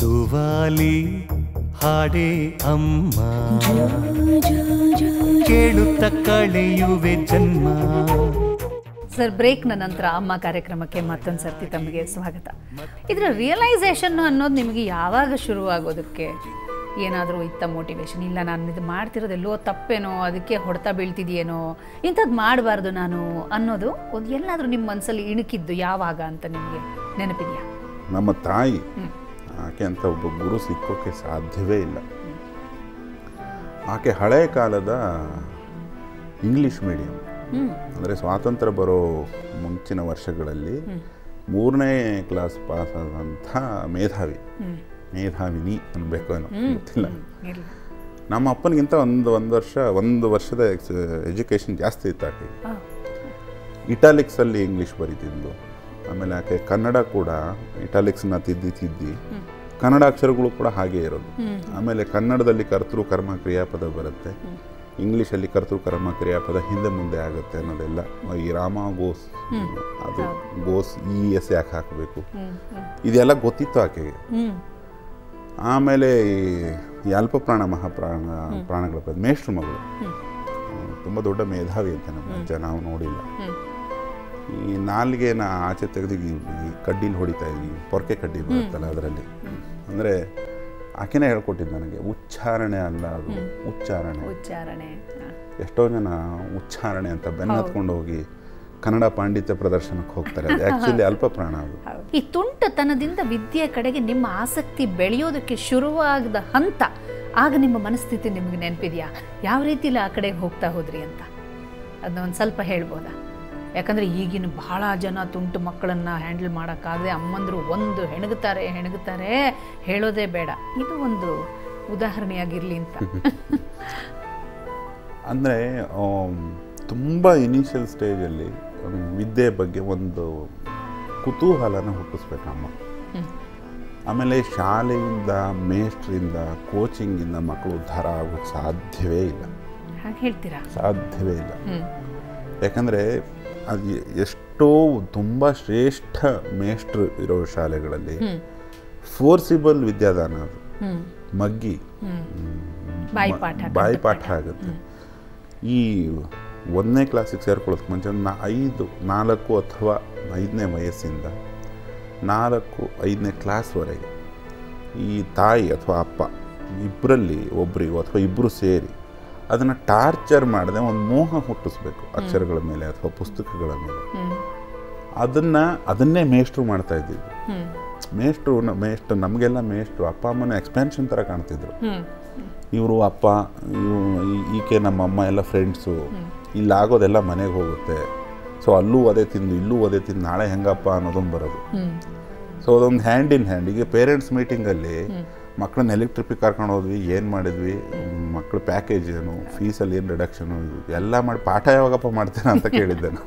ಸುವಾಲಿ ಹಾಡೇ ಅಮ್ಮ ಕೇಳುತ್ತ ಕಳೆಯುವೆ ಜನ್ಮ ಸರ್ ಬ್ರೇಕ್ನ ನಂತರ ಅಮ್ಮ ಕಾರ್ಯಕ್ರಮಕ್ಕೆ ಮತ್ತೊಂದು ಸರ್ತಿ ತಮಗೆ ಸ್ವಾಗತ ಇದರ ರಿಯಲೈಸೇಷನ್ ಅನ್ನೋದು ನಿಮಗೆ ಯಾವಾಗ ಶುರುವಾಗೋದಕ್ಕೆ ಏನಾದರೂ ಇತ್ತ ಮೋಟಿವೇಶನ್ ಇಲ್ಲ ನಾನು ಇದು ಮಾಡ್ತಿರೋದು ಎಲ್ಲೋ ತಪ್ಪೇನೋ ಅದಕ್ಕೆ ಹೊಡೆತ ಬೀಳ್ತಿದೆಯೇನೋ ಇಂಥದ್ದು ಮಾಡಬಾರ್ದು ನಾನು ಅನ್ನೋದು ಒಂದು ಎಲ್ಲಾದರೂ ನಿಮ್ಮ ಮನಸ್ಸಲ್ಲಿ ಇಣುಕಿದ್ದು ಯಾವಾಗ ಅಂತ ನಿಮಗೆ ನೆನಪಿದೆಯಾ ನಮ್ಮ ತಾಯಿ ಆಕೆ ಅಂತ ಒಬ್ಬ ಗುರು ಸಿಕ್ಕೋಕ್ಕೆ ಸಾಧ್ಯವೇ ಇಲ್ಲ ಆಕೆ ಹಳೆಯ ಕಾಲದ ಇಂಗ್ಲಿಷ್ ಮೀಡಿಯಂ ಅಂದರೆ ಸ್ವಾತಂತ್ರ್ಯ ಬರೋ ಮುಂಚಿನ ವರ್ಷಗಳಲ್ಲಿ ಮೂರನೇ ಕ್ಲಾಸ್ ಪಾಸ್ ಆದಂಥ ಮೇಧಾವಿ ಮೇಧಾವಿನಿ ಅನ್ಬೇಕು ಏನೋ ಗೊತ್ತಿಲ್ಲ ಇರಲಿ ನಮ್ಮ ಅಪ್ಪನಿಗಿಂತ ಒಂದು ಒಂದು ವರ್ಷ ಒಂದು ವರ್ಷದ ಎಜುಕೇಷನ್ ಜಾಸ್ತಿ ಇತ್ತು ಆಕೆ ಇಟಾಲಿಕ್ಸಲ್ಲಿ ಇಂಗ್ಲೀಷ್ ಬರೀತಿದ್ಲು ಆಮೇಲೆ ಆಕೆ ಕನ್ನಡ ಕೂಡ ಇಟಾಲಿಕ್ಸ್ನ ತಿದ್ದಿ ತಿದ್ದಿ ಕನ್ನಡ ಅಕ್ಷರಗಳು ಕೂಡ ಹಾಗೆ ಇರೋದು ಆಮೇಲೆ ಕನ್ನಡದಲ್ಲಿ ಕರ್ತೃ ಕರ್ಮ ಕ್ರಿಯಾಪದ ಬರುತ್ತೆ ಇಂಗ್ಲೀಷಲ್ಲಿ ಕರ್ತೃ ಕರ್ಮ ಕ್ರಿಯಾಪದ ಹಿಂದೆ ಮುಂದೆ ಆಗುತ್ತೆ ಅನ್ನೋದೆಲ್ಲ ಈ ರಾಮ ಗೋಸ್ ಅದು ಗೋಸ್ ಇ ಎಸ್ ಯಾಕೆ ಹಾಕಬೇಕು ಇದೆಲ್ಲ ಗೊತ್ತಿತ್ತು ಆಕೆಗೆ ಹ್ಞೂ ಆಮೇಲೆ ಈ ಅಲ್ಪ ಪ್ರಾಣ ಮಹಾಪ್ರಾಣ ಪ್ರಾಣಗಳ ಪದ ಮೇಷ್ಟ್ರ ಮಗಳು ತುಂಬ ದೊಡ್ಡ ಮೇಧಾವಿ ಅಂತ ನಮ್ಮ ಅಜ್ಜ ನಾವು ನೋಡಿಲ್ಲ ಈ ನಾಲ್ಗೆನ ಆಚೆ ತೆಗೆದು ಈ ಈ ಕಡ್ಡಿಲಿ ಹೊಡಿತಾ ಇದ್ವಿ ಪೊರ್ಕೆ ಕಡ್ಡಿ ಬರುತ್ತಲ್ಲ ಅದರಲ್ಲಿ ಅಂದರೆ ಆಕೆನೇ ಹೇಳ್ಕೊಟ್ಟಿದ್ದು ನನಗೆ ಉಚ್ಚಾರಣೆ ಅಲ್ಲ ಅದು ಉಚ್ಚಾರಣೆ ಉಚ್ಚಾರಣೆ ಹಾ. ಎಷ್ಟೋ ಜನ ಉಚ್ಚಾರಣೆ ಅಂತ ಬೆನ್ನ ಹತ್ಕೊಂಡು ಹೋಗಿ ಕನ್ನಡ ಪಾಂಡಿತ್ಯ ಪ್ರದರ್ಶನಕ್ಕೆ ಹೋಗ್ತಾರೆ ಅದು ಆ್ಯಕ್ಚುಲಿ ಅಲ್ಪ ಪ್ರಾಣ ಅದು ಈ ತುಂಟತನದಿಂದ ವಿದ್ಯೆ ಕಡೆಗೆ ನಿಮ್ಮ ಆಸಕ್ತಿ ಬೆಳೆಯೋದಕ್ಕೆ ಶುರುವಾಗದ ಹಂತ ಆಗ ನಿಮ್ಮ ಮನಸ್ಥಿತಿ ನಿಮಗೆ ನೆನಪಿದೆಯಾ ಯಾವ ರೀತಿಲಿ ಆ ಕಡೆಗೆ ಹೋಗ್ತಾ ಹೋದ್ರಿ ಅಂತ ಅದನ್ನ ಒಂದು ಸ್ವಲ್ಪ ಹೇಳ್ಬೋದಾ ಯಾಕಂದರೆ ಈಗಿನ ಬಹಳ ಜನ ತುಂಟು ಮಕ್ಕಳನ್ನು ಹ್ಯಾಂಡಲ್ ಮಾಡೋಕ್ಕಾಗದೆ ಅಮ್ಮಂದರು ಒಂದು ಹೆಣಗುತ್ತಾರೆ ಹೆಣಗುತ್ತಾರೆ ಹೇಳೋದೇ ಬೇಡ ಇದು ಒಂದು ಉದಾಹರಣೆಯಾಗಿರಲಿ ಅಂತ ಅಂದರೆ ತುಂಬ ಇನಿಷಿಯಲ್ ಸ್ಟೇಜಲ್ಲಿ ವಿದ್ಯೆ ಬಗ್ಗೆ ಒಂದು ಕುತೂಹಲನ ಹುಟ್ಟಿಸ್ಬೇಕಮ್ಮ ಆಮೇಲೆ ಶಾಲೆಯಿಂದ ಮೇಷ್ಟ್ರಿಂದ ಕೋಚಿಂಗಿಂದ ಮಕ್ಕಳು ಉದ್ಧಾರ ಆಗೋಕ್ಕೆ ಸಾಧ್ಯವೇ ಇಲ್ಲ ಹಾಗೆ ಹೇಳ್ತೀರಾ ಸಾಧ್ಯವೇ ಇಲ್ಲ ಹ್ಞೂ ಯಾಕಂದರೆ ಅದು ಎ- ಎಷ್ಟೋ ತುಂಬ ಶ್ರೇಷ್ಠ ಮೇಷ್ಟ್ರು ಇರೋ ಶಾಲೆಗಳಲ್ಲಿ ಫೋರ್ಸಿಬಲ್ ವಿದ್ಯಾದಾನ ಅದು ಹ್ಞೂ ಮಗ್ಗಿ ಬಾಯಿಪಾಠ ಬಾಯಿಪಾಠ ಆಗುತ್ತೆ ಈ ಒಂದನೇ ಕ್ಲಾಸಿಗೆ ಸೇರ್ಕೊಳ್ಳೋದಕ್ಕೆ ಮುಂಚೆ ನಾ ಐದು ನಾಲ್ಕು ಅಥವಾ ಐದನೇ ವಯಸ್ಸಿಂದ ನಾಲ್ಕು ಐದನೇ ಕ್ಲಾಸ್ವರೆಗೆ ಈ ತಾಯಿ ಅಥವಾ ಅಪ್ಪ ಇಬ್ಬರಲ್ಲಿ ಒಬ್ಬರಿಗೂ ಅಥವಾ ಇಬ್ಬರು ಸೇರಿ ಅದನ್ನು ಟಾರ್ಚರ್ ಮಾಡದೆ ಒಂದು ಮೋಹ ಹುಟ್ಟಿಸ್ಬೇಕು ಅಕ್ಷರಗಳ ಮೇಲೆ ಅಥವಾ ಪುಸ್ತಕಗಳ ಮೇಲೆ ಹ್ಞೂ ಅದನ್ನು ಅದನ್ನೇ ಮೇಷ್ಟ್ರು ಮಾಡ್ತಾ ಇದ್ದಿದ್ದು ಹ್ಞೂ ಮೇಷ್ಟ್ರು ನ- ಮೇಷ್ಟ್ರು ನಮಗೆಲ್ಲ ಮೇಷ್ಟ್ರು ಅಪ್ಪ ಅಮ್ಮನ ಎಕ್ಸ್ಪೆನ್ಷನ್ ಥರ ಕಾಣ್ತಿದ್ರು ಹ್ಞೂ ಇವರು ಅಪ್ಪ ಇವ್ರು ಈ- ಈಕೆ ನಮ್ಮಮ್ಮ ಎಲ್ಲ ಫ್ರೆಂಡ್ಸು ಇಲ್ಲಾಗೋದೆಲ್ಲ ಮನೆಗೆ ಹೋಗುತ್ತೆ ಸೊ ಅಲ್ಲೂ ಅದೇ ತಿಂದು ಇಲ್ಲೂ ಅದೇ ತಿಂದು ನಾಳೆ ಹೆಂಗಪ್ಪ ಅನ್ನೋದೊಂದು ಬರೋದು ಹ್ಞೂ ಸೊ ಅದೊಂದು ಹ್ಯಾಂಡ್ ಇನ್ ಹ್ಯಾಂಡ್ ಈಗ ಪೇರೆಂಟ್ಸ್ ಮೀಟಿಂಗಲ್ಲಿ ಮಕ್ಕಳನ್ನ ಎಲೆಕ್ಟ್ರಿಪಿಗೆ ಕರ್ಕೊಂಡು ಹೋದ್ವಿ ಏನು ಮಾಡಿದ್ವಿ ಮಕ್ಕಳ ಪ್ಯಾಕೇಜ್ ಏನು ಫೀಸಲ್ಲಿ ಏನು ರಿಡಕ್ಷನು ಎಲ್ಲ ಮಾಡಿ ಪಾಠ ಯಾವಾಗಪ್ಪ ಮಾಡ್ತೀರಾ ಅಂತ ಕೇಳಿದ್ದೆ ನಾನು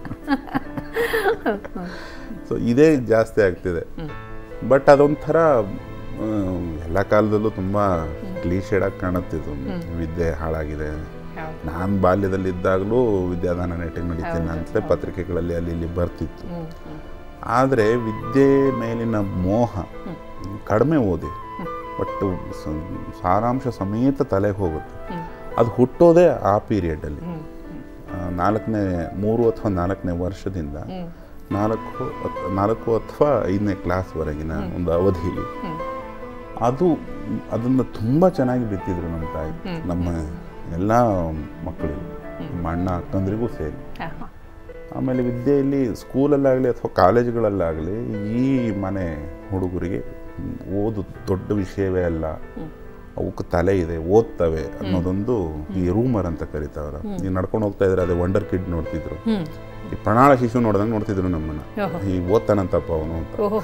ಸೊ ಇದೇ ಜಾಸ್ತಿ ಆಗ್ತಿದೆ ಬಟ್ ಅದೊಂಥರ ಆ, ಎಲ್ಲ ಕಾಲದಲ್ಲೂ ತುಂಬ ಕ್ಲೀಶೇಡಾಗಿ ಕಾಣುತ್ತಿದ್ದು ವಿದ್ಯೆ ಹಾಳಾಗಿದೆ ಹೌದು ನಾನು ಬಾಲ್ಯದಲ್ಲಿದ್ದಾಗಲೂ ವಿದ್ಯಾದಾನ ನೆಟ್ಟಿಗೆ ನಡೀತೀನಿ ಅಂತ ಪತ್ರಿಕೆಗಳಲ್ಲಿ ಅಲ್ಲಿ ಇಲ್ಲಿ ಬರ್ತಿತ್ತು ಹ್ಞೂ ಹ್ಞೂ ಆದರೆ ವಿದ್ಯೆ ಮೇಲಿನ ಮೋಹ ಕಡಿಮೆ ಓದಿ ಬಟ್ ಸ- ಸಾರಾಂಶ ಸಮೇತ ತಲೆಗೆ ಹೋಗುತ್ತೆ ಅದು ಹುಟ್ಟೋದೇ ಆ ಪೀರಿಯಡಲ್ಲಿ ನಾಲ್ಕನೇ ಮೂರು ಅಥವಾ ನಾಲ್ಕನೇ ವರ್ಷದಿಂದ ನಾಲ್ಕು ಅತ್- ನಾಲ್ಕು ಅಥವಾ ಐದನೇ ಕ್ಲಾಸ್ವರೆಗಿನ ಒಂದು ಅವಧಿಲಿ ಅದು ಅದನ್ನು ತುಂಬ ಚೆನ್ನಾಗಿ ಬಿತ್ತಿದ್ರು ನಮ್ಮ ತಾಯಿ ನಮ್ಮ ಎಲ್ಲ ಮಕ್ಕಳಿಗೂ ನಮ್ಮ ಅಣ್ಣ ಅಕ್ಕಂದ್ರಿಗೂ ಸೇರಿ ಹಾಂ ಹಾಂ ಆಮೇಲೆ ವಿದ್ಯೆಯಲ್ಲಿ ಸ್ಕೂಲಲ್ಲಾಗಲಿ ಅಥವಾ ಕಾಲೇಜುಗಳಲ್ಲಾಗಲಿ ಈ ಮನೆ ಹುಡುಗರಿಗೆ ಓದು ದೊಡ್ಡ ವಿಷಯವೇ ಅಲ್ಲ ಅವಕ್ಕೆ ತಲೆ ಇದೆ ಓದ್ತವೆ ಅನ್ನೋದೊಂದು ಈ ರೂಮರ್ ಅಂತ ಕರೀತಾವ್ರ ಈಗ ನಡ್ಕೊಂಡು ಹೋಗ್ತಾ ಇದ್ರೆ ಅದೇ ವಂಡರ್ ಕಿಡ್ ನೋಡ್ತಿದ್ರು ಈ ಪ್ರಣಾಳ ಶಿಶು ನೋಡ್ದಂಗೆ ನೋಡ್ತಿದ್ರು ನಮ್ಮನ್ನ ಓಹೋ. ಈ ಓದ್ತಾನಂತಪ್ಪ ಅವನು ಅಂತ ಓಹೋ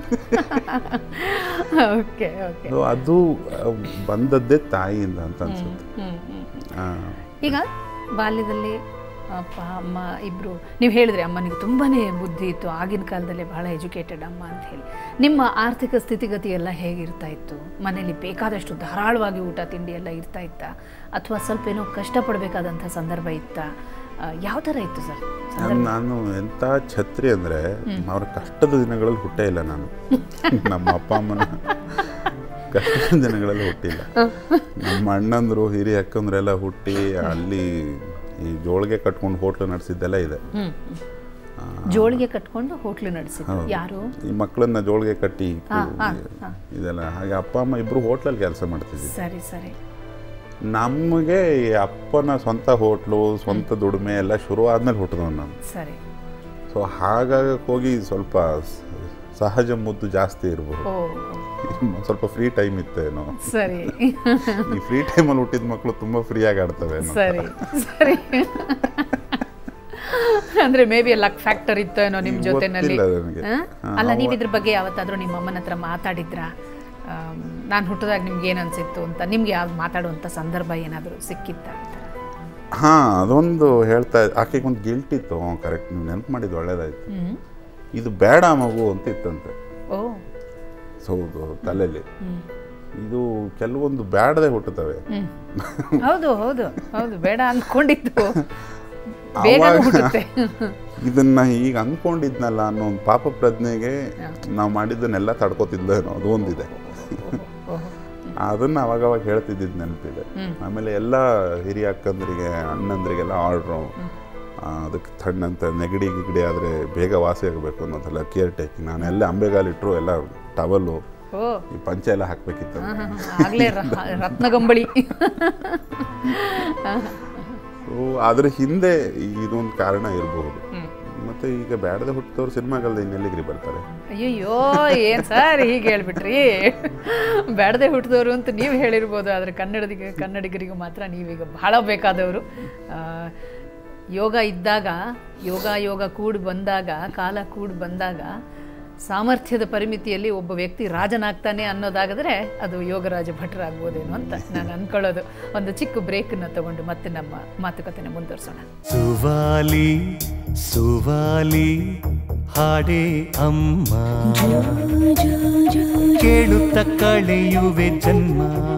ಓಕೆ ಓಕೆ So ಅದು ಆ, ಬಂದದ್ದೇ ತಾಯಿಯಿಂದ ಅಂತ ಅನ್ಸುತ್ತೆ ಆ, ಈಗ ಬಾಲ್ಯದಲ್ಲಿ ಅಪ್ಪ ಅಮ್ಮ ಇಬ್ಬರು ನೀವು ಹೇಳಿದ್ರಿ ಅಮ್ಮನಿಗೆ ತುಂಬಾ ಬುದ್ಧಿ ಇತ್ತು ಆಗಿನ ಕಾಲದಲ್ಲಿ ಬಹಳ ಎಜುಕೇಟೆಡ್ ಅಮ್ಮ ಅಂತ ಹೇಳಿ ನಿಮ್ಮ ಆರ್ಥಿಕ ಸ್ಥಿತಿಗತಿ ಎಲ್ಲ ಹೇಗಿರ್ತಾ ಇತ್ತು ಮನೇಲಿ ಬೇಕಾದಷ್ಟು ಧಾರಾಳವಾಗಿ ಊಟ ತಿಂಡಿ ಎಲ್ಲ ಇರ್ತಾ ಇತ್ತಾ ಅಥವಾ ಸ್ವಲ್ಪ ಏನೋ ಕಷ್ಟಪಡಬೇಕಾದಂಥ ಸಂದರ್ಭ ಇತ್ತಾ ಯಾವ ಥರ ಇತ್ತು ಸರ್ ನಾನ್- ನಾನು ಎಂಥ ಛತ್ರಿ ಅಂದರೆ ಅವ್ರ ಕಷ್ಟದ ದಿನಗಳಲ್ಲಿ ಹುಟ್ಟೇ ಇಲ್ಲ ನಾನು ನಮ್ಮ ಅಪ್ಪ ಅಮ್ಮನ ಕಷ್ಟದ ದಿನಗಳಲ್ಲಿ ಹುಟ್ಟಿಲ್ಲ ನಮ್ಮ ಅಣ್ಣಂದ್ರು ಹಿರಿ ಅಕ್ಕಂದ್ರೆಲ್ಲ ಹುಟ್ಟಿ ಅಲ್ಲಿ ಈ ಜೋಳಿಗೆ ಕಟ್ಕೊಂಡು ಹೋಟ್ಲು ನಡೆಸಿದ್ದೆಲ್ಲ ಇದೆ ಹ್ಮ್ ಜೋಳಿಗೆ ಕಟ್ಕೊಂಡು ಹೋಟ್ಲು ನಡೆಸಿದ್ರು ಹೌದು. ಯಾರು ಈ ಮಕ್ಕಳನ್ನ ಜೋಳಿಗೆ ಕಟ್ಟಿ ಹಾ, ಹಾ, ಹಾ. ಇದೆಲ್ಲ ಹಾಗೆ ಅಪ್ಪ ಅಮ್ಮ ಇಬ್ರು ಹೋಟ್ಲಲ್ಲಿ ಕೆಲಸ ಮಾಡ್ತಿದ್ವಿ ಸರಿ ಸರಿ ನಮಗೆ ಈ ಅಪ್ಪನ ಸ್ವಂತ ಹೋಟ್ಲು ಸ್ವಂತ ದುಡಿಮೆ ಎಲ್ಲ ಶುರು ಆದ್ಮೇಲೆ ಹುಟ್ಟಿದವ್ ನಾನು ಸರಿ ಸೊ ಹಾಗಾಗಿ ಹೋಗಿ ಸ್ವಲ್ಪ ಸ- ಸಹಜ ಮುದ್ದು ಜಾಸ್ತಿ ಇರ್ಬೋದು ಓ ಸ್ವಲ್ಪ ಫ್ರೀ ಟೈಮ್ ಇತ್ತೇನೋ ಸರಿ ಈ ಫ್ರೀ ಟೈಮಲ್ಲಿ ಹುಟ್ಟಿದ ಮಕ್ಕಳು ತುಂಬಾ ಫ್ರೀ ಆಗಿ ಆಡ್ತವೆ ಸರಿ ಸರಿ ಅಂದ್ರೆ ಮೇ ಬಿ ಲಕ್ ಫ್ಯಾಕ್ಟರ್ ಇತ್ತೋ ಏನೋ ನಿಮ್ ಜೊತೆನಲ್ಲಿ ಗೊತ್ತಿಲ್ಲ ನನಗೆ. ಆ? ಹಾ, ಅಲ್ಲ ಅವ- ನೀವು ಇದ್ರ ಬಗ್ಗೆ ಯಾವತ್ತಾದ್ರೂ ನಿಮ್ಮ ಅಮ್ಮನ ಹತ್ರ ಮಾತಾಡಿದ್ರ ನಾನು ಹುಟ್ಟಿದಾಗ ನಿಮ್ಗೆ ಏನು ಅನ್ಸಿತ್ತು ಅಂತ ನಿಮ್ಗೆ ಯಾವ್ದು ಮಾತಾಡುವಂಥ ಸಂದರ್ಭ ಏನಾದರೂ ಸಿಕ್ಕಿತ್ತ ಅಂತ ಹಾ ಅದೊಂದು ಹೇಳ್ತಾ ಆಕೆಗೆ ಒಂದು ಗಿಲ್ಟ್ ಇತ್ತು ಕರೆಕ್ಟ್ ನೀವು ನೆನಪು ಮಾಡಿದ್ದು ಒಳ್ಳೇದಾಯ್ತು ಹ್ಮ್ ಇದು ಬೇಡ ಮಗು ಅಂತ ಇತ್ತಂತೆ ಓ ಸೊ ತಲೆಯಲ್ಲಿ ಹ್ಮ್ ಇದು ಕೆಲವೊಂದು ಬೇಡದೆ ಹುಟ್ಟುತ್ತವೆ ಹ್ಮ್ ಹೌದು ಹೌದು ಹೌದು ಬೇಡ ಅಂದ್ಕೊಂಡಿದ್ದು ಬೇಗ ಆವಾಗ- ಹುಟ್ಟುತ್ತೆ ಇದನ್ನ ಈಗ ಅನ್ಕೊಂಡಿದ್ನಲ್ಲ ಅನ್ನೋ ಒಂದು ಪಾಪ ಪ್ರಜ್ಞೆಗೆ ನಾವು ಮಾಡಿದ್ದನ್ನೆಲ್ಲ ತಡ್ಕೋತಿದ್ಲೇನೋ ಅದು ಒಂದಿದೆ ಅದನ್ನ ಅವಾಗ ಅವಾಗ ಹೇಳ್ತಿದ್ದಿದ್ದು ನೆನಪಿದೆ ಆಮೇಲೆ ಎಲ್ಲ ಹಿರಿಯ ಅಕ್ಕಂದ್ರಿಗೆ ಅಣ್ಣಂದ್ರಿಗೆಲ್ಲ ಆರ್ಡ್ರು ಅದಕ್ಕೆ ತಣ್ಣಂತ ನೆಗಡಿ ಗಿಗಡಿ ಆದರೆ ಬೇಗ ವಾಸಿ ಆಗಬೇಕು ಅನ್ನೋದೆಲ್ಲ ಕೇರ್ ಟೇಕಿಂಗ್ ನಾನೆಲ್ಲ ಅಂಬೆಗಾಲಿಟ್ರು ಎಲ್ಲ ಟವಲ್ಲು ಓ ಈ ಪಂಚೆ ಎಲ್ಲ ಹಾಕ್ಬೇಕಿತ್ತು ಹಾ, ಹಾ, ಹಾ. ಆಗ್ಲೇ ರ- ರತ್ನಗಂಬಳಿ ಸೊ ಅದ್ರ ಹಿಂದೆ ಇದೊಂದು ಕಾರಣ ಇರಬಹುದು ಹ್ಮ್. ಮತ್ತೆ ಈಗ ಬೇಡದೆ ಹುಟ್ಟಿದವ್ರು ಸಿನಿಮಾಗಲ್ದ ಇನ್ನೆಲ್ಲಿಗ್ರಿ ಬರ್ತಾರೆ ಅಯ್ಯಯ್ಯೋ ಏನ್ ಸರ್ ಹೀಗೆ ಹೇಳ್ಬಿಟ್ರಿ ಬೇಡದೆ ಹುಟ್ಟಿದವರು ಅಂತ ನೀವು ಹೇಳಿರ್ಬೋದು ಆದರೆ ಕನ್ನಡದಿಗೆ ಕನ್ನಡಿಗರಿಗೂ ಮಾತ್ರ ನೀವೀಗ ಬಹಳ ಬೇಕಾದವರು ಆ, ಯೋಗ ಇದ್ದಾಗ ಯೋಗ ಯೋಗ ಕೂಡಿ ಬಂದಾಗ ಕಾಲ ಕೂಡಿ ಬಂದಾಗ ಸಾಮರ್ಥ್ಯದ ಪರಿಮಿತಿಯಲ್ಲಿ ಒಬ್ಬ ವ್ಯಕ್ತಿ ರಾಜನಾಗ್ತಾನೆ ಅನ್ನೋದಾಗಿದ್ರೆ ಅದು ಯೋಗರಾಜ ಭಟ್ರಾಗ್ಬೋದೇನೋ ಅಂತ ನಾನು ಅನ್ಕೊಳ್ಳೋದು ಒಂದು ಚಿಕ್ಕ ಬ್ರೇಕನ್ನು ತಗೊಂಡು ಮತ್ತೆ ನಮ್ಮ ಮಾತುಕತೆನ ಮುಂದುವರ್ಸೋಣ ಸುವಾಲಿ ಸುವಾಲಿ ಹಾಡೇ ಅಮ್ಮ ಕೇಳುತ್ತ ಕಳೆಯುವೆ ಜನ್ಮ